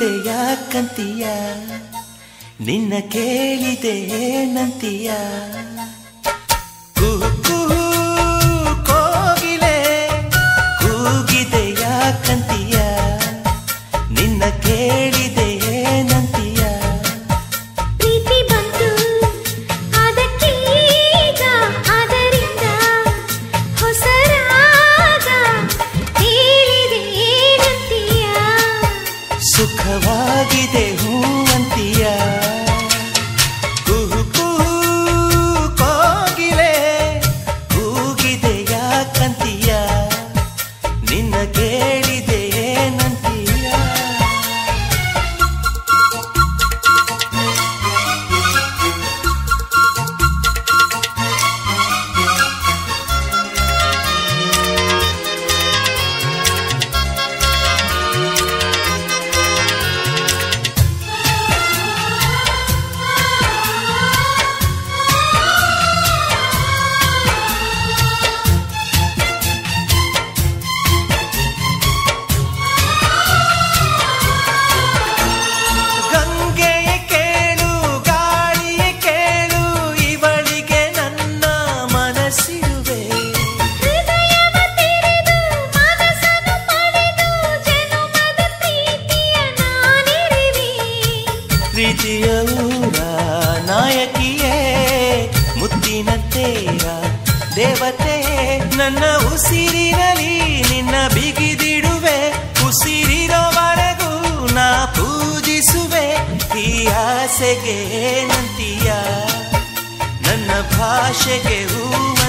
ಕೂಗಿದೆ ಯಾಕಂತೀಯ ನಿನ್ನ ಕೇಳಿದೆ ಏನಂತೀಯ ಕುಹು ಕುಹು ಕೋಗಿಲೆ ಕೂಗಿದೆ ಯಾಕಂತೀಯ ನಿನ್ನ ಕೇಳಿದೆ ಏನಂತೀಯ ಪ್ರೀತಿ ಬಂತು ಅದಕ್ಕೀಗ ಅದರಿಂದ ಹೊಸ ರಾಗ ಹೇಳಿದೆ ಏನಂತೀಯ ಸುಖವಾಗಿದೆ ಹೂವಂತೀಯ ಕುಹು ಕುಹು ಕೋಗಿಲೆ ಕೂಗಿದೆ ಯಾಕಂತೀಯ ನಿನ್ನ ಕೇಳಿದೆ ಏನಂತೀಯ ಗಂಗೆಯ ಕೇಳು ಗಾಳಿಯ ಕೇಳು ಇವಳಿಗೆ ನನ್ನ ಮನಸ್ಸಿರುವೆ ಹೃದಯವ ತೆರೆದು ಮನಸ್ಸನ್ನು ಪಡೆದು ಜನುಮದ ಪ್ರೀತಿಯ ನಾನಿರುವೆ ಪ್ರೀತಿಯ ಊರ ನಾಯಕಿಯೇ ಮುತ್ತಿನಂತೆಯ ದೇವತೆ ನನ್ನ ಉಸಿರಿನಲ್ಲಿ ನಿನ್ನ ಬಿಗಿದಿಡುವೆ ಉಸಿರಿರೋವರೆಗೂ ನಾ ಪೂಜಿಸುವೆ ಈ ಆಸೆಗೆ ನಂತೀಯ ನನ್ನ ಭಾಷೆಗೆ ಹೂವ